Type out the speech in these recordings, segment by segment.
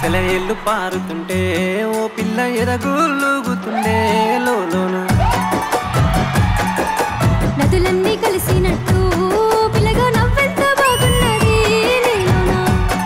సెలయేళ్ళు పారుతుంటే ఓ పిల్ల ఎదగులుగుతుండే లోలోన నదులన్నీ కలిసినట్టు పిల్లగా నవ్వెంత బాగున్నది నీలోనా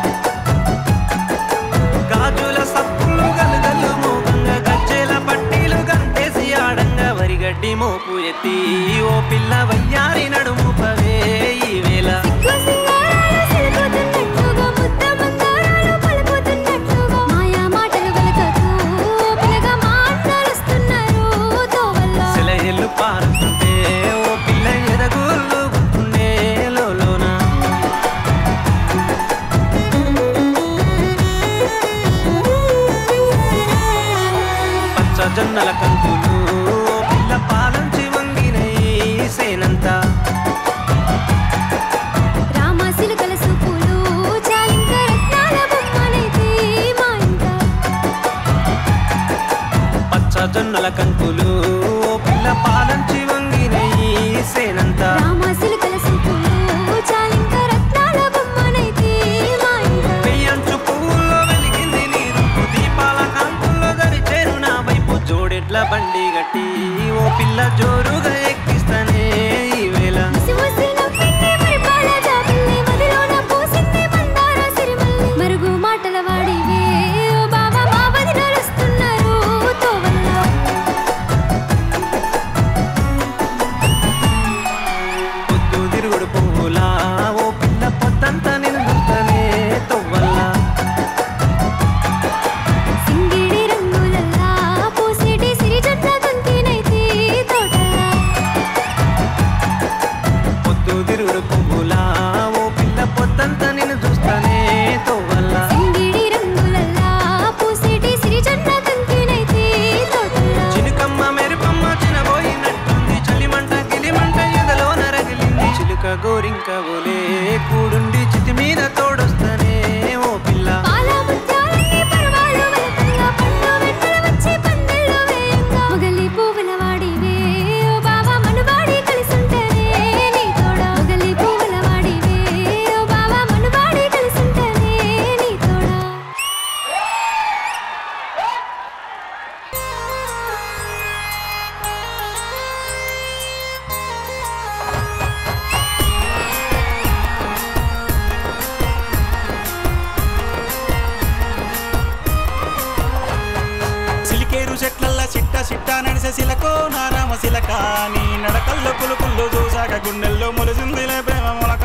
గాజుల సప్పులు గలుగల్లు మోగంగా గజ్జెల పట్టీలు గంటేసి ఆడంగా వరిగడ్డి మోపు ఎత్తి ఓ పిల్ల వయ్యారి నడుము పవే ఈ వేళ సిగ్గు సింగారాలు సిలుకుతున్నట్లుగా, ముద్ద మందారాలు పలుకుతున్నట్లుగా, మాయా మాటలు వెలకకు, పిల్లగా మా అన్నారొస్తున్నారు తోవల్లో. సెలయేళ్ళు పారుతుంటే ఓ పిల్ల ఎదగులుగుతుండే లోలోన పచ్చ జొన్నల కంతులు ఓ పిల్ల పాలంచి వంగినై సేనంతా రామ సిలుకల సూపులు, చాలింక రత్నాల బొమ్మనైతే మా ఇంట. పచ్చ జొన్నల కంకులు ఓ పిల్ల పాలంచి వంగినై సేనంతా రామ సిలుకల సూపులు, చాలింక రత్నాల బొమ్మనైతే మా ఇంట. పెయ్యంచు పువ్వుల్లో వెలిగింది నీరు దీపాల కాంతుల్లో దరిచేరు నా వైపు జోడెట్ల బండి గట్టి ఓ పిల్ల జోరుగా ఎక్కిస్తానే ఈ వేళ ముసి ముసి నవ్వింది పరిపాల జాబిల్లి, మదిలోన పూసింది మందార సిరిమల్లి. మరుగు మాటల వాడివే ఓ బావా మా వదినొస్తున్నారు తోవల్లో. పొద్దు తిరుగుడు పువ్వులా ఓ పిల్ల పొద్దంతా నిలుగుతానే తొవ్వల్లా సింగిడి రంగులల్లా పూసేటి సిరిజొన్న గొంతినైతే తోటలా. పొద్దు తిరుగుడు పువ్వులా ఓ పిల్ల పొద్దంతా నిన్ను చూస్తానే తొవ్వల్లా సింగిడి రంగులల్లా పూసేటి సిరిజొన్న గొంతినైతే తోటలా. చినుకమ్మ మెరుపమ్మ చినబోయినట్టుంది చలిమంట గిలిమంట ఎదలో నరగిలింది చిలుక గోరింక ఓలే కూడుండి చితి మీద తోడొస్తానే ఓ పిల్ల పాల ముత్యాలన్నీ పరవాలు వెలకంగా, పండు వెన్నెల వచ్చి పందిళ్ళు వేయంగా. మొగలి పువ్వుల వాడివే ఓ బావా మనువాడి కలిసుంటేనే నీ తోడా. మొగలి పువ్వుల వాడివే ఓ బావా మనువాడి కలిసుంటేనే నీ తోడా. సిలికేరు చెట్లల్ల సిట్ట సిట్ట నడిసే సిలకో నారామ సిలక నీ నడకల్లో పులుకుల్లో చూసాక గుండెల్లో మొలిసిందిలే ప్రేమ మొలక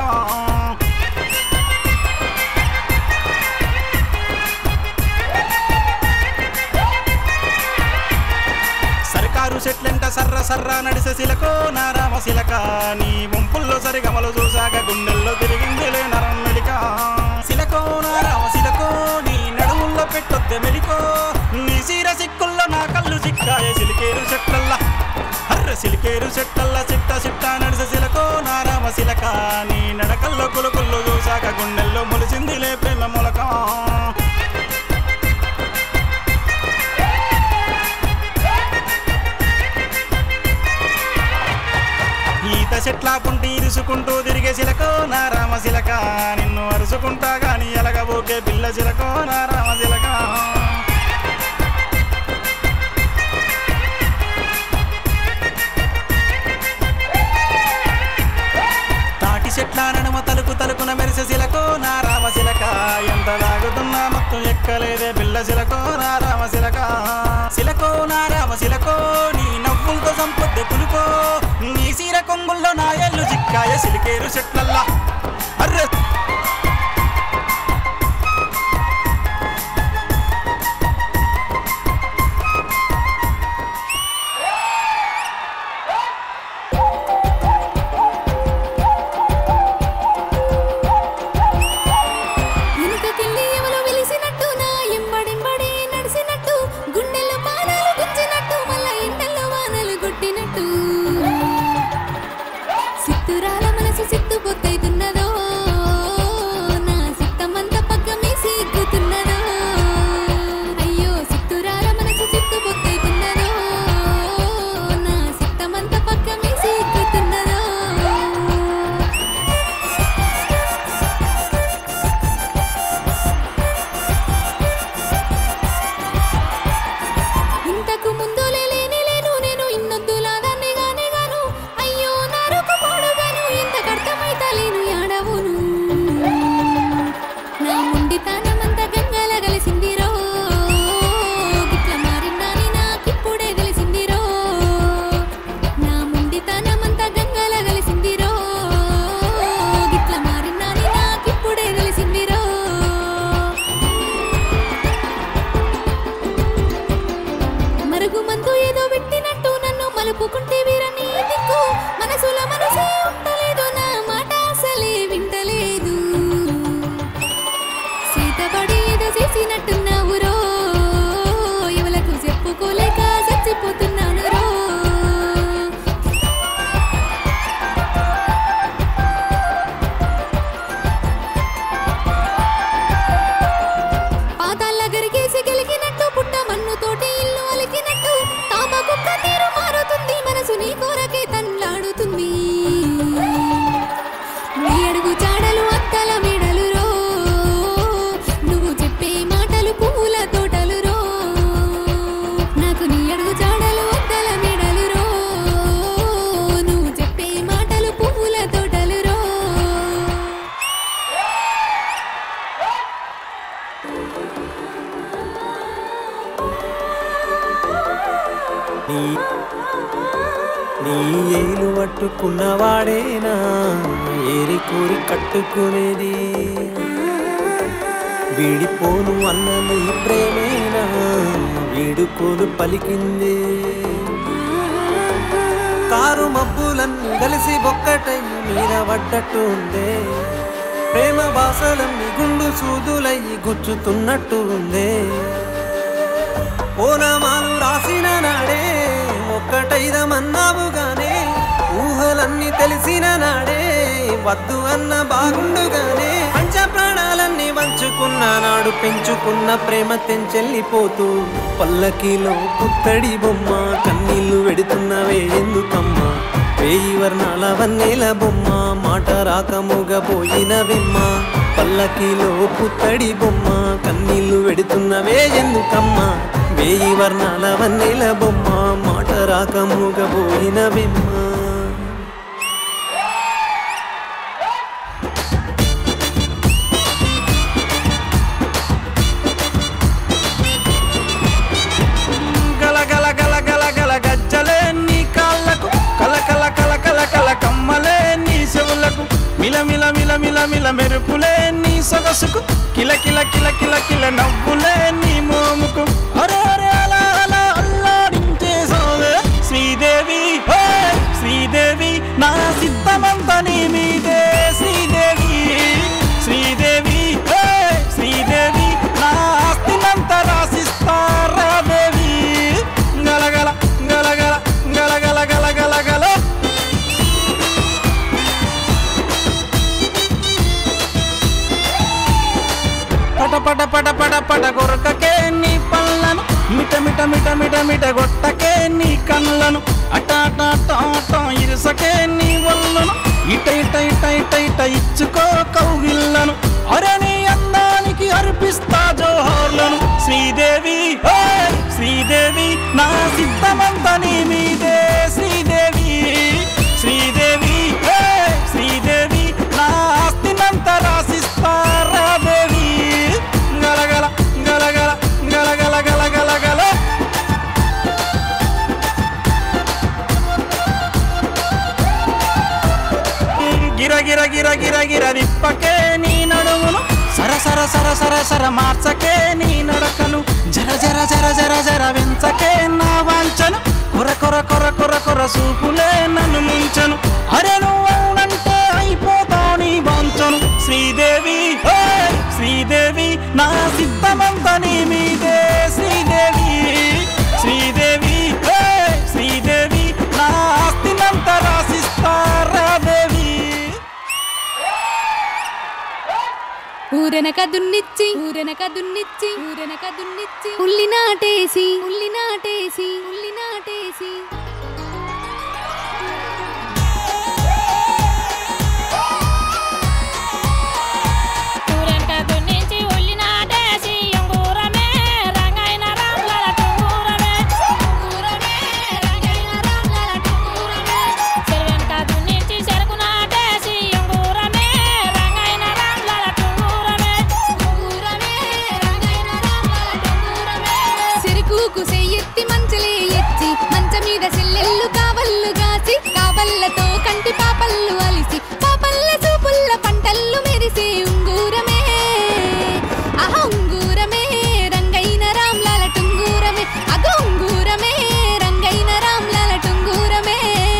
సర్కారు చెట్లెంట సర్ర సర్ర నడిసే సిలకో నారామ సిలక నీ వంపుల్లో సరిగమలు చూసాక గుండెల్లో తిరిగిందిలే నరం మెలిక సిలకో నారామ సిలకో నీ నడుముల్లో పెట్టొద్దే మెలికో నీ సీర సిక్కుల్లో నా కళ్ళు సిక్కాయ సిలికేరు చెట్లల్లా అర్ర సిలికేరు చెట్లల్లా సిట్ట సిట్ట నడిసే సిలకో నారామ సిలక నీ నడకల్లో కులుకుల్లో చూసాక గుండెల్లో మొలిసిందిలే ప్రేమ మొలక ఈత చెట్ల పుంటి ఇరుసుకుంటూ తిరిగే సిలకో నా రామ సిలక నిన్ను అరుసుకుంటా గాని ఎలగబోకే పిల్ల సిలకో నా రామ సిలక తాటి చెట్ల నడుమ తలుకు తలుకున మెరిసే సిలకో నా రామ సిలక ఎంత తాగుతున్నా మొత్తం ఎక్కలేదే పిల్ల సిలకో నా రామ సిలక సిలకో నా రామ సిలకో నీ నవ్వులతో సంపొద్దు పులుకో నీ సీర కొంగుల్లో నా ఎల్లు చిక్కాయ సిలికేరు చెట్లల్లా అర్రె వెనుకకెళ్ళి ఎవరో వెలిసినట్టు నా ఎంబడెంబడి నడిసినట్టు గుండెల్లో పానాలు గుంజినట్టు మళ్ళా ఎండల్లో వానలు కొట్టినట్టు సిత్తురాల మనసు సిత్తు పొత్తైతున్నదో నా సిత్తమంత పక్కమే సిగ్గుతున్నదో అయ్యో సిత్తురాల మనసు సిత్తు పొత్తైతున్నదో నా సిత్తమంత పక్కమే సిగ్గుతున్నదో కోరుకున్నవాడేనా ఏరి కోరి కట్టుకునేది వీడిపోను అన్నది ప్రేమేనా వీడుకోలు పలికింది కారు మబ్బులన్నీ కలిసి ఒక్కటై మీద పడ్డట్టు ఉందే ప్రేమ భాషలన్నీ గుండు సూదులయ్యి గుచ్చుతున్నట్టు ఉందే ఓనమాలు రాసిన నాడే ఒక్కటైదమన్నావుగానే ఊహలన్నీ తెలిసిన నాడే వద్దు అన్న బాగుండుగానే పంచ ప్రాణాలన్నీ వంచుకున్న నాడు పెంచుకున్న ప్రేమ తెంచెల్లిపోతూ పల్లకిలో పుత్తడి బొమ్మ కన్నీళ్లు వెడుతున్నవే ఎందుకమ్మా వేయి వర్ణాల వన్నేల బొమ్మ మాట రాకముగపోయిన వెమ్మ పల్లకిలో పుత్తడి బొమ్మ కన్నీళ్లు వెడుతున్నవే ఎందుకమ్మా వేయి వర్ణాల వన్నేల బొమ్మ మాట రాకముగపోయిన వెమ్మ గల గల గల గల గల గజ్జలే నీ కాళ్ళకు కల కల కల కల కల కమ్మలే నీ చెవులకు మిల మిల మిల మిల మిల మెరుపులే నీ సొగసుకు కిల కిల కిల కిల కిల నవ్వులే నీ మోముకు అరే అరే అలా అలా అల్లాడించేసావే శ్రీదేవి హే శ్రీదేవి నా సిద్ధమంతా నీ మీదే శ్రీదేవి శ్రీదేవి హే శ్రీదేవి నా ఆస్తినంతా రాసిస్తారా దేవి గలగల గలగల గలగల గలగల గల పట పట పట పట పట కొరకకే నీ పళ్ళను మిట మిట మిట మిట మిట గొట్టకే నీ కళ్ళను అట అట అట అట ఇరుసకే నీ వల్లను ఇట ఇట ఇట ఇట ఇట ఇచ్చుకో కౌగిళ్ళను అరే నీ అందానికి అర్పిస్తా జోహార్లను శ్రీదేవి ఓ శ్రీదేవి నా సిద్ధమంతా నీ మీదే శ్రీదేవి శ్రీదేవి ఓ శ్రీదేవి నా ఆస్తినంతా రాసిస్తారా దేవి గలగల గలగల గలగల గలగల గల గిర గిర గిర గిర గిర విప్పకే నీ నడుమును సర సర సర సర సర మార్చకే నీ నడకను జర జర జర జర జర వెంచకే నా వాంచను కొర కొర కొర కొర కొర సూపులే నన్ను ముంచను అరే నువ్వు అవునంటే అయిపోతా నీ వాంచను శ్రీదేవి ఓ శ్రీదేవి నా సిద్ధమంతా నీ మీదే శ్రీదేవి శ్రీదేవి ఓ శ్రీదేవి నా ఆస్తినంతా రాసిస్తారా దేవి ఊరెనక దున్నిచ్చి ఊరెనక దున్నిచ్చి ఊరెనక దున్నిచ్చి ఉల్లి నాటేసి ఉల్లి నాటేసి ఉల్లి నాటేసి ఊరెనక దున్నించి ఉల్లి నాటేసి ఉంగూరమే రంగైన రామ్లల టుంగూరమే టుంగూరమే రంగైన రామ్లల టుంగూరమే చెరువెనక దున్నించి చెరుకు నాటేసి ఉంగూరమే రంగైన రామ్లల టుంగూరమే టుంగూరమే రంగైన రామ్లల టుంగూరమే చెరుకుకు సెయ్యెత్తి మంచలే ఎత్తి మంచ మీద చెల్లెళ్ళు కావళ్ళు గాచి కావళ్ళతో కంటి పాపళ్ళు అలిసి పాపల్ల చూపుల్ల పంటల్లు మెరిసే ఉంగూరమే ఆహా ఉంగూరమే రంగైన రామ్లాల టుంగూరమే అగ ఉంగూరమే రంగైన రామ్లాల టుంగూరమే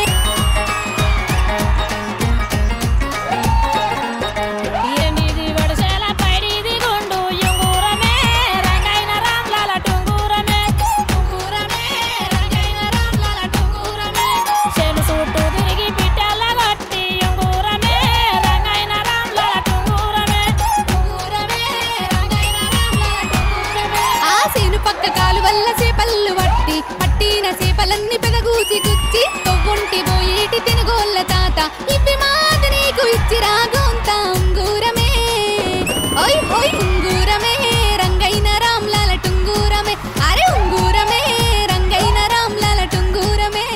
ఎనిమిది వడిసెల పైడిది గుండు ఉంగూరమే రంగైన రామ్లల టుంగూరమే టుంగూరమే రంగైన రామ్లల టుంగూరమే చెను చుట్టూ తిరిగి పిట్టల కొట్టి ఉంగూరమే రంగైన రామ్లల టుంగూరమే టుంగూరమే రంగైన రామ్లల టుంగూరమే ఆ సేను పక్క కాలు వల్ల చేపల్లు పట్టి పట్టిన చేపలన్నీ పెదగూచి గుచ్చి తొవ్వుంటి పోయేటి తినుగోళ్ళ తాత ఇవి మాది నీకు ఇచ్చి రాగోంత ఉంగూరమే ఓయ్ ఓయ్ ఉంగూరమే రంగైన రామ్లాల టుంగూరమే అరే ఉంగూరమే రంగైన రామ్లాల టుంగూరమే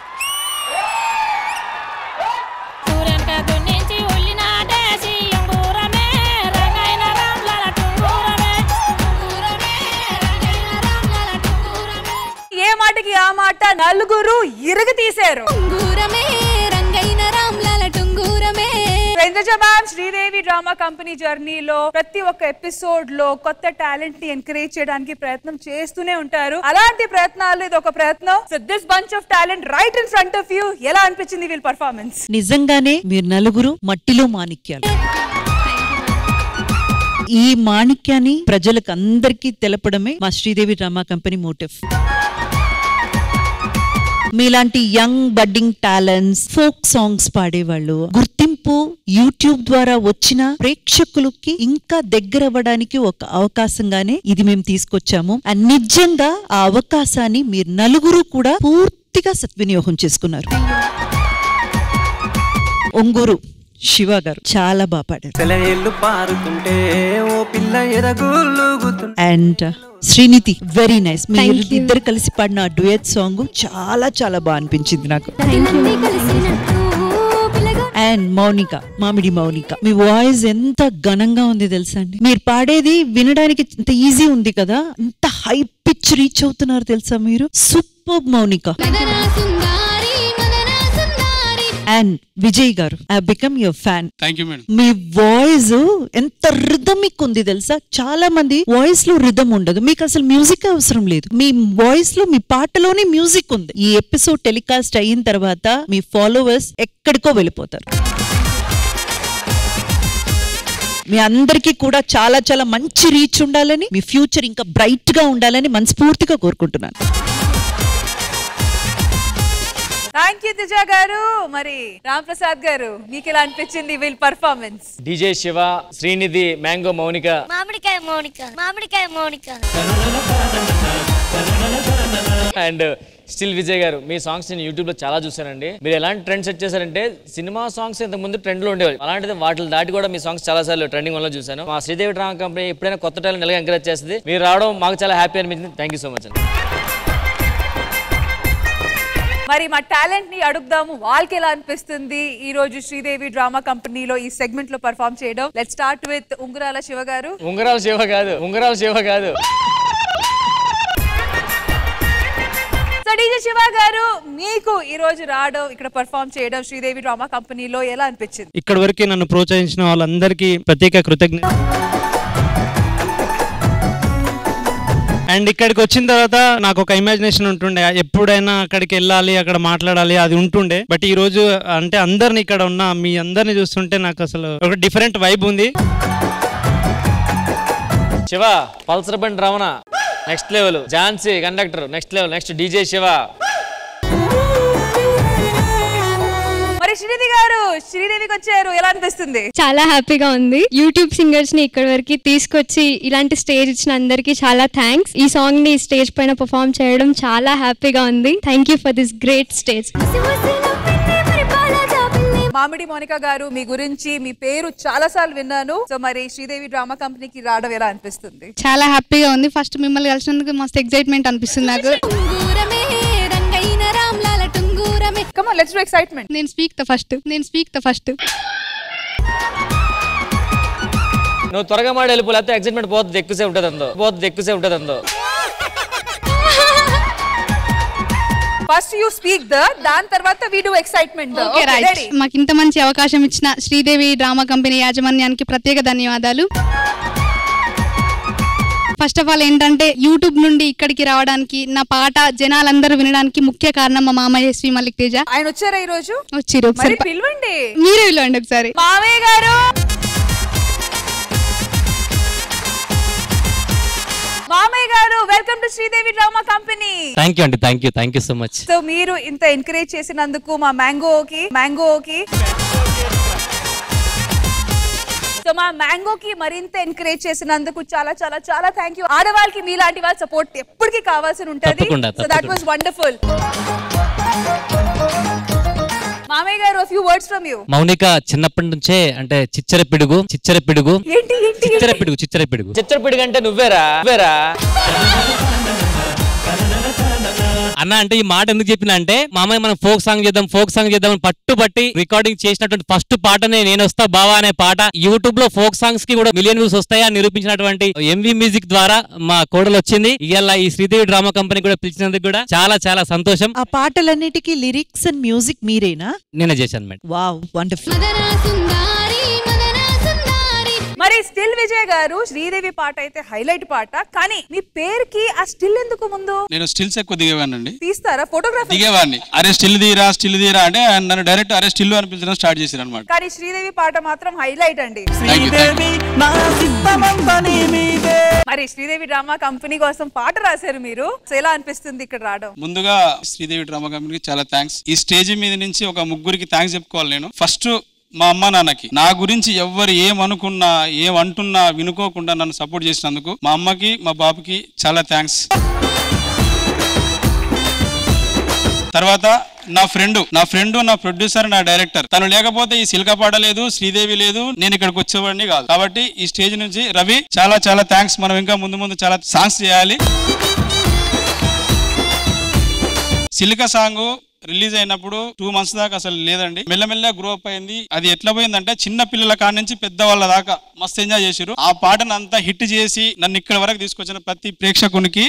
ఊరెనక దున్నించి ఉల్లి నాటేసి ఉంగూరమే రంగైన రామ్లల టుంగూరమే టుంగూరమే రంగైన రామ్లల టుంగూరమే ఏ మాటకి ఆ మాట నలుగురు ఇరుగు తీశారు ఉంగూరమే రంగైన Sailaja ma'am Sridevi drama company జర్నీలో ప్రతి ఒక్క ఎపిసోడ్ లో కొత్త టాలెంట్ ని ఎంకరేజ్ చేయడానికి ప్రయత్నం చేస్తూనే ఉంటారు అలాంటి ప్రయత్నాలు ఇది ఒక ప్రయత్నం so this bunch of talent right in front of you ఎలా అనిపించింది వీళ్ళ పర్ఫార్మెన్స్ నిజంగానే మీరు నలుగురు మట్టిలో మాణిక్యాలు ఈ మాణిక్యాన్ని ప్రజలకు అందరికీ తెలపడమే మా శ్రీదేవి డ్రామా కంపెనీ మోటివ్ మీలాంటి young budding talents folk songs పాడేవాళ్ళు గుర్తింపు యూట్యూబ్ ద్వారా వచ్చిన ప్రేక్షకులకి ఇంకా దగ్గర అవ్వడానికి ఒక అవకాశంగానే ఇది మేము తీసుకొచ్చాము అండ్ నిజంగా ఆ అవకాశాన్ని మీరు నలుగురు కూడా పూర్తిగా సద్వినియోగం చేసుకున్నారు ఒంగూరు శివ గారు చాలా బాగా పాడారు సెలయేళ్ళు పారుతుంటే ఓ పిల్ల ఎదగులుగుతుంటే అండ్ శ్రీనిధి వెరీ నైస్ మీరు ఇద్దరు కలిసి పాడిన డ్యూయట్ సాంగ్ చాలా చాలా బాగా అనిపించింది నాకు తైలన్నీ కలిసినట్టు పిల్లగా అండ్ మౌనిక మామిడి మౌనిక మీ వాయిస్ ఎంత ఘనంగా ఉంది తెలుసా అండి మీరు పాడేది వినడానికి ఇంత ఈజీ ఉంది కదా ఇంత హై పిచ్ రీచ్ అవుతున్నారు తెలుసా మీరు సూపర్ మౌనిక మదన సుందారి మదన సుందారి అండ్ విజయ్ గారు I become your fan thank you madam మీ వాయిస్ ఎంత రిథమిక్ ఉంది తెలుసా చాలా మంది వాయిస్ లో రిథమ్ ఉండదు మీకు అసలు మ్యూజిక్ అవసరం లేదు మీ వాయిస్ లో మీ పాటలోనే మ్యూజిక్ ఉంది ఈ ఎపిసోడ్ టెలికాస్ట్ అయిన తర్వాత మీ ఫాలోవర్స్ ఎక్కడికో వెళ్ళిపోతారు మీ అందరికీ కూడా చాలా చాలా మంచి రీచ్ ఉండాలని మీ ఫ్యూచర్ ఇంకా బ్రైట్ గా ఉండాలని మనస్ఫూర్తిగా కోరుకుంటున్నాను థ్యాంక్ యూ దిజా గారు మరి రామ్ ప్రసాద్ గారు మీకు ఎలా అనిపించింది వీళ్ళ performance DJ Shiva Srinidhi mango Mounika మామిడికాయ మౌనిక మామిడికాయ మౌనిక అండ్ స్టిల్ విజయ్ గారు మీ సాంగ్స్ నేను యూట్యూబ్ లో చాలా చూసానండి మీరు ఎలాంటి ట్రెండ్ సెట్ చేశారంటే సినిమా సాంగ్స్ ఇంతకు ముందు ట్రెండ్ లో ఉండేవి అలాంటిది వాటిని దాటి కూడా మీ సాంగ్స్ చాలా సార్లు ట్రెండింగ్ వల్ల చూసాను మా శ్రీదేవి డ్రామా కంపెనీ ఎప్పుడైనా కొత్త టాలెంట్ ఎలాగ ఎంకరేజ్ చేస్తుంది మీరు రావడం మాకు చాలా హ్యాపీ అనిపించింది థ్యాంక్ యూ సో మచ్ అండి మరి మా టాలెంట్ ని అడుగుదాము వాళ్ళకి ఎలా అనిపిస్తుంది ఈ రోజు శ్రీదేవి డ్రామా కంపెనీలో ఈ సెగ్మెంట్ లో పర్ఫామ్ చేయడం లెట్ స్టార్ట్ విత్ ఉంగురాల శివ గారు ఉంగరాల శివ కాదు ఉంగరాల శివ కాదు సో డీజే శివ గారు మీకు ఈ రోజు రావడం ఇక్కడ పర్ఫామ్ చేయడం శ్రీదేవి డ్రామా కంపెనీలో ఎలా అనిపించింది ఇక్కడి వరకు నన్ను ప్రోత్సహించిన వాళ్ళందరికీ ప్రత్యేక కృతజ్ఞత అండ్ ఇక్కడికి వచ్చిన తర్వాత నాకు ఒక ఇమాజినేషన్ ఉంటుండే ఎప్పుడైనా అక్కడికి వెళ్ళాలి అక్కడ మాట్లాడాలి అది ఉంటుండే బట్ ఈ రోజు అంటే అందరిని ఇక్కడ ఉన్న మీ అందరిని చూస్తుంటే నాకు అసలు ఒక డిఫరెంట్ వైబ్ ఉంది శివ పల్సర్ బండి Ramana next level Jhansi conductor next level next DJ Shiva మరి శ్రీనిధి గారు శ్రీదేవికి వచ్చారు ఎలా అనిపిస్తుంది చాలా హ్యాపీగా ఉంది యూట్యూబ్ సింగర్స్ ని ఇక్కడి వరకు తీసుకొచ్చి ఇలాంటి స్టేజ్ ఇచ్చిన అందరికి చాలా థ్యాంక్స్ ఈ సాంగ్ ని స్టేజ్ పైన పర్ఫామ్ చేయడం చాలా హ్యాపీగా ఉంది thank you for this great stage ముసి ముసి నవ్వింది పరిపాల జాబిల్లి మామిడి మోనిక గారు మీ గురించి మీ పేరు చాలా సార్లు విన్నాను సో మరి శ్రీదేవి డ్రామా కంపెనీకి రావడం ఎలా అనిపిస్తుంది చాలా హ్యాపీగా ఉంది ఫస్ట్ మిమ్మల్ని కలిసినందుకు మస్తు ఎక్సైట్మెంట్ అనిపిస్తుంది నాకు టుంగూరమే రంగైన రామ్లాల టుంగూరమే కమ్ లెట్స్ డు ఎక్సైట్మెంట్ నేను స్పీక్ ద ఫస్ట్ నేను స్పీక్ ద ఫస్ట్ నువ్వు త్వరగా మాడి వెళ్ళిపో లేకపోతే ఎక్సైట్మెంట్ పోతుంది ఎక్కువసేపు ఉంటుంది అందో పోతుంది ఎక్కువసేపు ఉంటుంది అందో ఫస్ట్ యూ స్పీక్ ద దాని తర్వాత we do excitement okay right మాకు ఇంత మంచి అవకాశం ఇచ్చిన శ్రీదేవి డ్రామా కంపెనీ యాజమాన్యానికి ప్రత్యేక ధన్యవాదాలు ఫస్ట్ ఆఫ్ ఆల్ ఏంటంటే యూట్యూబ్ నుండి ఇక్కడికి రావడానికి నా పాట జనాలందరూ వినడానికి ముఖ్య కారణం మా మామయ్య శ్రీ మల్లిక్ తేజ ఆయన వచ్చారా ఈ రోజు వచ్చిరు మరి ఒకసారి పిలవండి మీరే పిలవండి ఒకసారి మామయ్య గారు మామయ్య గారు welcome to Sridevi drama company thank you అండి thank you thank you so much so మీరు ఇంత ఎంకరేజ్ చేసినందుకు మా మ్యాంగోకి మ్యాంగోకి సో మా మ్యాంగోకి మరింత ఎంకరేజ్ చేసినందుకు చాలా చాలా చాలా థ్యాంక్ యూ ఆడవాళ్ళకి మీలాంటి వాళ్ళ సపోర్ట్ ఎప్పటికీ కావాల్సి ఉంటుంది తప్పకుండా, సో దట్ తప్పకుండా. వాస్ వండర్ఫుల్ మామయ్య గారు few words from you Mounika చిన్నప్పటి నుంచే అంటే చిచ్చర పిడుగు చిచ్చర పిడుగు ఏంటి ఏంటి చిచ్చర పిడుగు చిచ్చర పిడుగు చిచ్చరపిడి కంటే నువ్వేరా నువ్వేరా అన్న అంటే ఈ మాట ఎందుకు చెప్పిన అంటే మామయ్య మనం ఫోక్ సాంగ్ చేద్దాం ఫోక్ సాంగ్ చేద్దాం అని పట్టుబట్టి రికార్డింగ్ చేసినటువంటి ఫస్ట్ పాటనే నేను వస్తా బావా అనే పాట యూట్యూబ్ లో ఫోక్ సాంగ్స్ కి కూడా మిలియన్ వ్యూస్ వస్తాయా అని నిరూపించినటువంటి ఎంవి మ్యూజిక్ ద్వారా మా కోడలు వచ్చింది ఇవాళ ఈ శ్రీదేవి డ్రామా కంపెనీ కూడా పిలిచినందుకు కూడా చాలా చాలా సంతోషం ఆ పాటలన్నిటికీ లిరిక్స్ అండ్ మ్యూజిక్ మీరేనా నేనే చేశాను madam wow wonderful Madana Sundari మరి స్టిల్ విజయ్ గారు శ్రీదేవి పాట అయితే హైలైట్ పాట కానీ మీ పేరుకి ఆ స్టిల్ ఎందుకు ముందు నేను స్టిల్స్ ఎక్కువ దిగేవాడిని తీస్తారా ఫోటోగ్రఫీ దిగేవాడిని అరే స్టిల్ తీరా స్టిల్ తీరా అంటే నన్ను డైరెక్ట్ అరే స్టిల్ అనిపించడం స్టార్ట్ చేశారు అనమాట కానీ శ్రీదేవి పాట మాత్రం హైలైట్ అండి శ్రీదేవి నా సిద్ధమంతా నీ మీదే మరి శ్రీదేవి డ్రామా కంపెనీ కోసం పాట రాశారు మీరు సో ఎలా అనిపిస్తుంది ఇక్కడ రావడం ముందుగా శ్రీదేవి డ్రామా కంపెనీకి చాలా థ్యాంక్స్ ఈ స్టేజ్ మీద నుంచి ఒక ముగ్గురికి థ్యాంక్స్ చెప్పుకోవాలి నేను ఫస్ట్ మా అమ్మ నాన్నకి నా గురించి ఎవ్వరు ఏమనుకున్నా ఏమంటున్నా వినుకోకుండా నన్ను సపోర్ట్ చేసినందుకు మా అమ్మకి మా బాబుకి చాలా థ్యాంక్స్ తర్వాత నా ఫ్రెండ్ నా ఫ్రెండ్ నా ప్రొడ్యూసర్ నా డైరెక్టర్ తను లేకపోతే ఈ సిల్క పాట లేదు శ్రీదేవి లేదు నేను ఇక్కడికి వచ్చేవాడిని కాదు కాబట్టి ఈ స్టేజ్ నుంచి రవి చాలా చాలా థ్యాంక్స్ మనం ఇంకా ముందు ముందు చాలా సాంగ్స్ చేయాలి సిలిక సాంగ్ రిలీజ్ అయినప్పుడు టూ మంత్స్ దాకా అసలు లేదండి మెల్లమెల్ల గ్రో అప్ అయింది అది ఎట్లా పోయిందంటే చిన్న పిల్లల కాడ నుంచి పెద్ద వాళ్ళ దాకా మస్తు ఎంజాయ్ చేసారు ఆ పాటను అంతా హిట్ చేసి నన్ను ఇక్కడ వరకు తీసుకొచ్చిన ప్రతి ప్రేక్షకునికి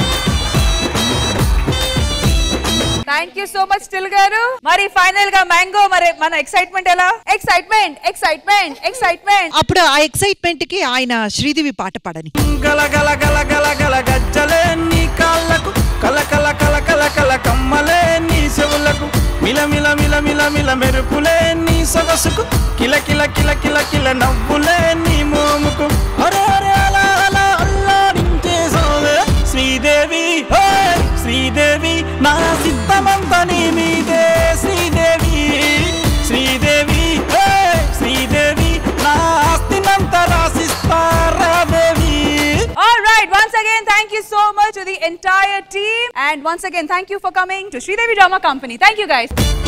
thank you so much still గారు మరి ఫైనల్ గా మ్యాంగో మరి మన ఎక్సైట్మెంట్ ఎలా ఎక్సైట్మెంట్ ఎక్సైట్మెంట్ ఎక్సైట్మెంట్ అప్పుడు ఆ ఎక్సైట్మెంట్ కి ఆయన శ్రీదేవి పాట పాడని గల గల గల గల గల గజ్జలే నీ కాళ్ళకు కల కల కల కల కల కమ్మలే నీ చెవులకు మిల మిల మిల మిల మిల మెరుపులే నీ సొగసుకు కిల కిల కిల కిల కిల నవ్వులే నీ మోముకు అరే అరే అలా అలా అల్లాడించే సోవే శ్రీదేవి హే శ్రీదేవి నా సిద్ధమంతా నీ మీదే శ్రీదేవి శ్రీదేవి హే శ్రీదేవి నా ఆస్తినంతా రాసిస్తారా దేవి All right, once again, thank you so much to the entire team. And once again, thank you for coming to Sridevi Drama Company. Thank you, guys.